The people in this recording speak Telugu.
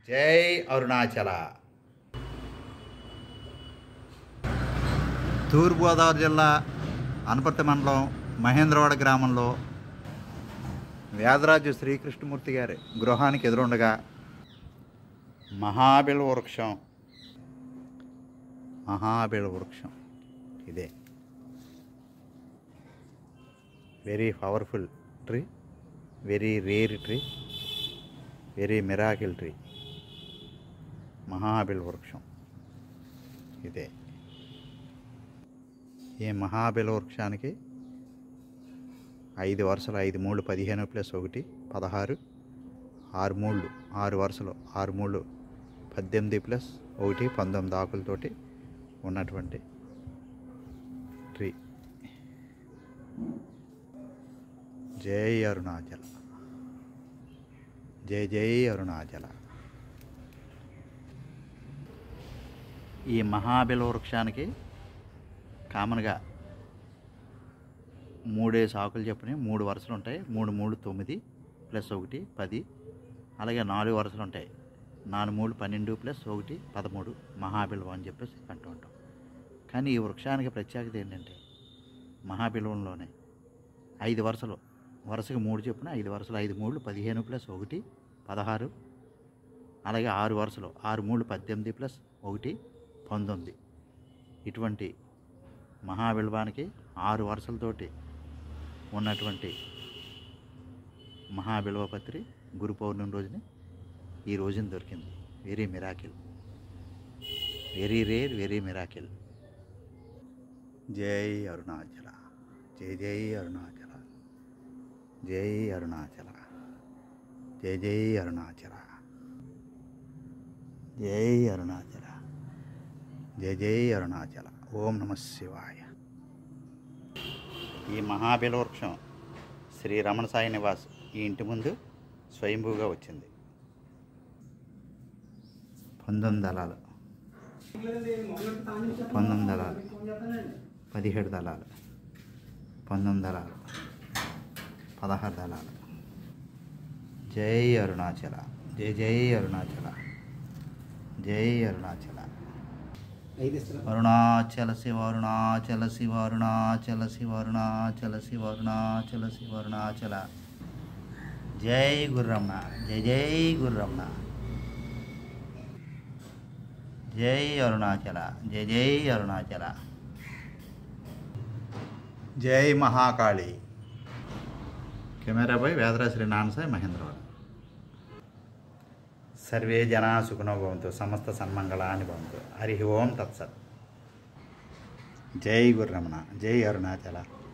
జై అరుణాచల తూర్పుగోదావరి జిల్లా అనపర్తి మండలం మహేంద్రవాడ గ్రామంలో వేదరాజు శ్రీకృష్ణమూర్తి గారి గృహానికి ఎదురుండగా మహాబిల వృక్షం మహాబిల వృక్షం ఇదే very powerful tree very rare tree very miracle tree మహాబిల్ వృక్షం ఇదే ఈ మహాబిల వృక్షానికి ఐదు వరుసలు ఐదు మూడు పదిహేను ప్లస్ ఒకటి పదహారు ఆరు మూళ్ళు ఆరు వరుసలు ఆరు మూళ్ళు పద్దెనిమిది ప్లస్ ఒకటి పంతొమ్మిది ఆకులతోటి ఉన్నటువంటి ట్రీ జై అరుణాచల జై జై అరుణాచల ఈ మహాబిల వృక్షానికి కామన్గా మూడేసి ఆకులు చెప్పని మూడు వరుసలు ఉంటాయి మూడు మూడు తొమ్మిది ప్లస్ ఒకటి పది అలాగే నాలుగు వరుసలు ఉంటాయి నాలుగు మూడు పన్నెండు ప్లస్ ఒకటి పదమూడు మహాబిల్వం అని చెప్పేసి అంటూ ఉంటాం కానీ ఈ వృక్షానికి ప్రత్యేకత ఏంటంటే మహాబిల్వంలోనే ఐదు వరుసలు వరుసగా మూడు చొప్పున ఐదు వరుసలు ఐదు మూడు పదిహేను ప్లస్ ఒకటి పదహారు అలాగే ఆరు వరుసలు ఆరు మూడు పద్దెనిమిది ప్లస్ ఒకటి పంతొమ్మిది ఇటువంటి మహాబిల్వానికి ఆరు వరుసలతోటి ఉన్నటువంటి మహాబిల్వపత్రి గురు పౌర్ణమి రోజుని ఈ రోజున దొరికింది very miracle very rare very miracle జై అరుణాచల జై జై అరుణాచల జై అరుణాచల జై జై అరుణాచల జై అరుణాచల జై జై అరుణాచల ఓం నమ శివాయ ఈ మహాబిల వృక్షం శ్రీ రమణ సాయి నివాస్ ఈ ఇంటి ముందు స్వయంభూగా వచ్చింది పంతొమ్మిది దళాలు పంతొమ్మిది దళాలు పదిహేడు దళాలు పంతొమ్మిది దళాలు పదహారు దళాలు జై అరుణాచల జై జై అరుణాచల జై అరుణాచల అరుణాచల శివ అరుణాచల శివ అరుణాచల శివ అరుణాచల శివ అరుణాచల శివ అరుణాచల జై గుర్రమ్మ జై జై గుర్రమ్మ జై అరుణాచల జై జై అరుణాచల జై మహాకాళి కెమెరా బాయ్ వేదరాశ్రీ నాన్నసాయి మహేంద్రవాడు సర్వే జనా సుఖనో భవంతు సమస్త సన్మంగళాన్ని భవంతు హరి ఓం తత్సత్ జై గుర్రమణ జై అరుణాచల